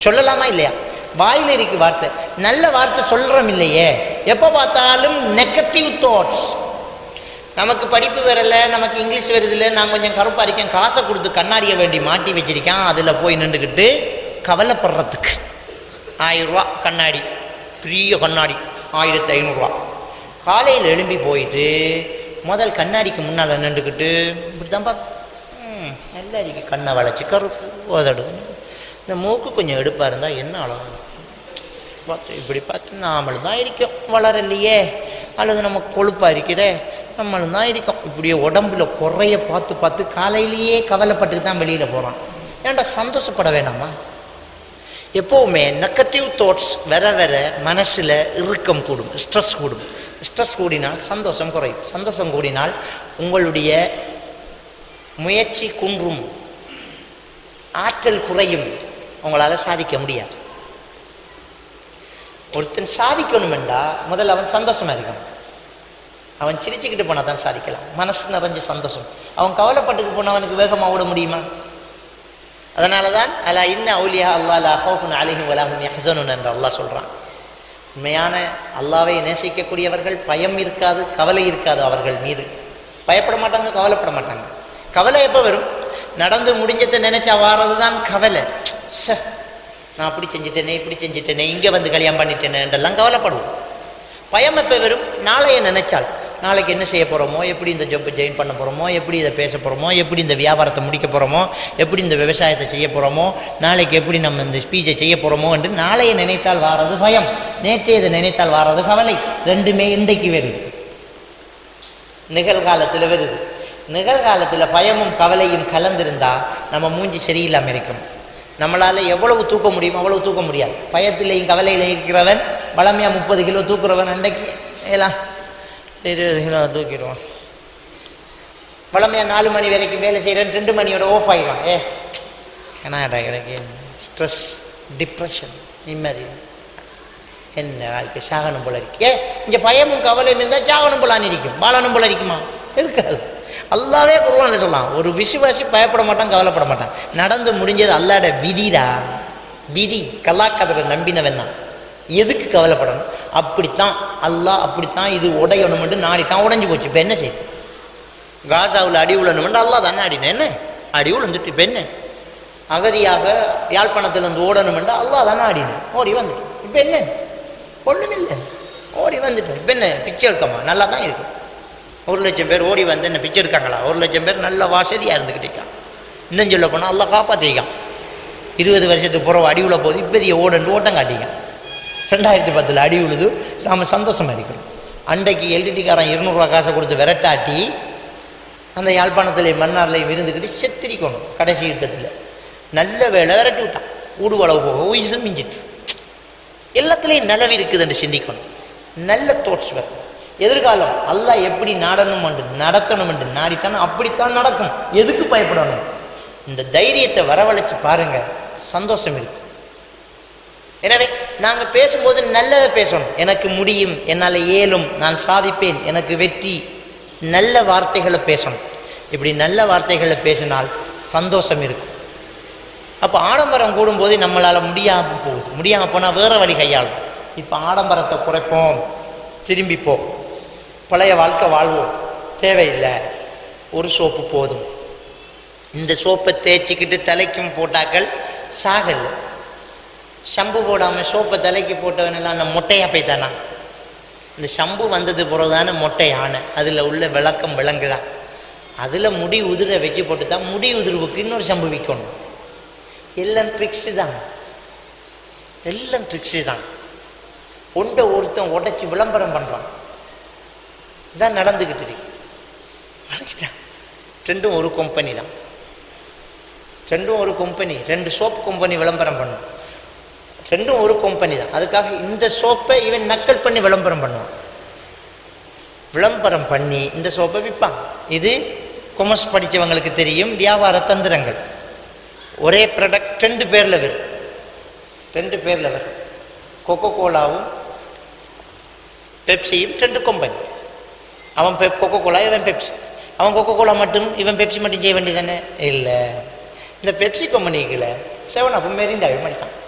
சொல்லலாமா இல்லையா வாயில இருக்கு வார்த்தை நல்ல வார்த்தை சொல்றோம் இல்லையே எப்போ பார்த்தாலும் நெகட்டிவ் தாட்ஸ் நமக்கு படிப்பு வரல நமக்கு இங்கிலீஷ் வருதில்ல நான் கொஞ்சம் கருப்பா இருக்கேன் காசை கொடுத்து கண்ணாடியை வேண்டி மாட்டி வச்சிருக்கேன் அதில் போய் நின்றுக்கிட்டு கவலைப்படுறதுக்கு ஆயிரம் ரூபா கண்ணாடி பெரிய கண்ணாடி ஆயிரத்தி ஐநூறுரூவா காலையில் எழும்பி போயிட்டு முதல் கண்ணாடிக்கு முன்னால் நின்றுக்கிட்டு இப்படிதான்ப்பா ம், நல்லா இருக்கு கண்ணை வளைச்சி கருப்பு உதடு இந்த மூக்கு கொஞ்சம் எடுப்பாக இருந்தால் என்ன அழகு பார்த்து இப்படி பார்த்து நாமளும் தான் இருக்கோம் வளரலையே அல்லது நம்ம கொழுப்பாக இருக்குதே நம்மளும் தான் இருக்கோம் இப்படியே உடம்புல குறைய பார்த்து பார்த்து காலையிலேயே கவலைப்பட்டுட்டு தான் வெளியில் போகிறான் ஏன்டா சந்தோஷப்பட வேணாமா எப்போவுமே நெகட்டிவ் தாட்ஸ் வர வர மனசில் இறுக்கம் கூடும் ஸ்ட்ரெஸ் கூடும் ஸ்ட்ரெஸ் கூடினால் சந்தோஷம் குறையும் சந்தோஷம் கூடினால் உங்களுடைய முயற்சி குன்றும் ஆற்றல் குறையும் உங்களால் சாதிக்க முடியாது ஒருத்தன் சாதிக்கணுமெண்டா முதல்ல அவன் சந்தோஷமா இருக்கணும் அவன் சிரிச்சுக்கிட்டு போனால் தான் சாதிக்கலாம் மனசு நிறைஞ்ச சந்தோஷம் அவன் கவலைப்பட்டுட்டு போனவனுக்கு வேகமாக ஓட முடியுமா அதனால தான் அலா இன்ன அவுலியா அல்லா லா ஹவுஃபுன் அலிஹிம் வலாஹும் யஹ்சனுன் என்று அல்லாஹ் சொல்கிறான் உண்மையான அல்லாவை நேசிக்கக்கூடியவர்கள் பயம் இருக்காது கவலை இருக்காது அவர்கள் மீது பயப்பட மாட்டாங்க கவலைப்பட மாட்டாங்க கவலை எப்போ வரும் நடந்து முடிஞ்சதை நினைச்சா வாரது தான் கவலை ச்சே, நான் அப்படி செஞ்சிட்டேனே இப்படி செஞ்சிட்டேனே இங்கே வந்து கல்யாணம் பண்ணிட்டேனே என்றெல்லாம் கவலைப்படுவோம் பயம் எப்போ வரும் நாளைய நினைச்சால் நாளைக்கு என்ன செய்ய போகிறோமோ எப்படி இந்த ஜப்பை ஜெயின் பண்ண போகிறோமோ எப்படி இதை பேச போகிறோமோ எப்படி இந்த வியாபாரத்தை முடிக்க போகிறோமோ எப்படி இந்த விவசாயத்தை செய்ய போகிறோமோ நாளைக்கு எப்படி நம்ம இந்த ஸ்பீச்சை செய்ய போகிறோமோ என்று நாளைய நினைத்தால் வாரது பயம் நேற்றையதை நினைத்தால் வாரது கவலை ரெண்டுமே இன்றைக்கு வருது நிகழ்காலத்தில் வருது நிகழ்காலத்தில் பயமும் கவலையும் கலந்திருந்தா நம்ம மூஞ்சி சரியில்லாமல் இருக்கும் நம்மளால் எவ்வளவு தூக்க முடியும் அவ்வளவு தூக்க முடியாது பயத்திலையும் கவலையிலையும் இருக்கிறவன் பழமையாக முப்பது கிலோ தூக்குறவன் அன்றைக்கு எல்லாம் இருபது கிலோ தூக்கிடுவான் பழமையாக நாலு மணி வரைக்கும் வேலை செய்கிறேன் ரெண்டு மணியோட ஆஃப் ஆகிடும் ஏ என்னடா எனக்கு ஸ்ட்ரெஸ் டிப்ரெஷன் நிம்மதி என்ன வாழ்க்கை சாகனம் போல இருக்கு ஏ இங்கே பயமும் கவலையும் இருந்தால் சாகனம் போலான்னு இருக்கும் வாழணும் போல இருக்குமா இருக்காது அல்லாவே குருவான சொல்லலாம் ஒரு விசுவாசி பயப்பட மாட்டான் கவலைப்பட மாட்டான் நடந்து முடிஞ்சது அல்லாட விதிடா விதி கலாக்கதரை நம்பினவன் தான் எதுக்கு கவலைப்படணும் அப்படித்தான் அல்லாஹ் அப்படித்தான் இது உடையணும்னு நாடித்தான் உடைஞ்சு போச்சு இப்போ என்ன செய்யும் காசாவில் அடி உழணும்னு அல்லாஹ் தானே அடினேன் என்ன அடி உழந்துட்டு இப்போ என்ன அகதியாக யாழ்ப்பாணத்திலிருந்து ஓடணுமெண்டா அல்லாஹ் தானே ஆடினேன் ஓடி வந்துட்டு இப்போ என்ன ஒன்றும் இல்லை ஓடி வந்துட்டோம் இப்போ என்ன பிச்சை எடுக்கமா நல்லா தான் இருக்கு ஒரு லட்சம் பேர் ஓடி வந்து என்ன பிச்சை எடுக்காங்களா ஒரு லட்சம் பேர் நல்ல வசதியாக இருந்துக்கிட்டு இருக்கான் இன்னும் சொல்ல போனால் அல்லாஹ் காப்பாற்றிக்கான் இருபது வருஷத்துக்கு புறவு அடி உள்ள போது இப்போதைய ஓடன்று ஓட்டம் காட்டிக்கான் ரெண்டாயிரத்தி பத்தில் அடி உழுது நாம சந்தோஷமாக இருக்கிறோம் அன்றைக்கு எல்டிடிக்காரன் இருநூறுவா காசை கொடுத்து விரட்டாட்டி அந்த யாழ்ப்பாணத்தில் மன்னார்லையும் இருந்துக்கிட்டு செத்திரிக்கணும் கடைசி யுத்தத்தில் நல்ல வேலை விரட்டி விட்டான் ஊடுவளவு போக உயிசு மிஞ்சிட்டு எல்லாத்துலேயும் நலவு இருக்குதுன்னு சிந்திக்கணும் நல்ல தோட்ஸ் வரும் எதிர்காலம் அல்லாஹ் எப்படி நாடணும் என்று நடத்தணும் என்று நாடித்தான் அப்படித்தான் நடக்கும் எதுக்கு பயப்படணும் இந்த தைரியத்தை வரவழைச்சு பாருங்க சந்தோஷம் இருக்கு எனவே நாங்கள் பேசும்போது நல்லதை பேசணும் எனக்கு முடியும் என்னால் இயலும் நான் சாதிப்பேன் எனக்கு வெற்றி நல்ல வார்த்தைகளை பேசணும் இப்படி நல்ல வார்த்தைகளை பேசினால் சந்தோஷம் இருக்கும் அப்போ ஆடம்பரம் கூடும்போது நம்மளால் முடியாமல் போகுது முடியாமல் போனால் வேற வழி கையாளும் இப்போ ஆடம்பரத்தை குறைப்போம் திரும்பிப்போம் பழைய வாழ்க்கை வாழ்வோம் தேவையில்லை ஒரு சோப்பு போதும் இந்த சோப்பை தேய்ச்சிக்கிட்டு தலைக்கும் போட்டாக்கள் சாகலை ஷம்பு போடாமல் சோப்பை தலைக்கு போட்டவனெல்லாம் அந்த மொட்டையாக போய்த்தானா இந்த ஷம்பு வந்தது பிறகுதானே மொட்டை யானை அதில் உள்ள விளக்கம் விளங்குதான் அதில் முடி உதிர வச்சு போட்டு தான் முடி உதிர்வுக்கு இன்னொரு ஷம்பு விற்கணும் எல்லாம் ட்ரிக்ஸு தான் எல்லாம் ட்ரிக்ஸு தான் ஒன்றை ஒருத்தன் உடைச்சி விளம்பரம் பண்ணுறான் இதான் நடந்துக்கிட்டு இருக்கு வணங்கிட்டான் ரெண்டும் ஒரு கம்பெனி தான் ரெண்டும் ஒரு கம்பெனி ரெண்டு சோப் கம்பெனி விளம்பரம் பண்ணும் ரெண்டும் ஒரு கம்பெனி தான் அதுக்காக இந்த சோப்பை இவன் நக்கல் பண்ணி விளம்பரம் பண்ணுவான் விளம்பரம் பண்ணி இந்த சோப்பை விற்பான் இது கொமர்ஸ் படித்தவங்களுக்கு தெரியும் வியாபார தந்திரங்கள் ஒரே ப்ராடக்ட் ரெண்டு பேரில் வரும் ரெண்டு பேரில் வரும் கொக்கோ கோலாவும் பெப்சியும் ரெண்டு கம்பெனி அவன் பெப் கொக்கோ கோலா இவன் பெப்சி அவன் கொக்கோ கோலா மட்டும் இவன் பெப்சி மட்டும் செய்ய வேண்டியதானே இல்லை இந்த பெப்சி கம்பெனிக்குள்ள செவன் அப்பும் மெரிண்டாவே மாட்டான்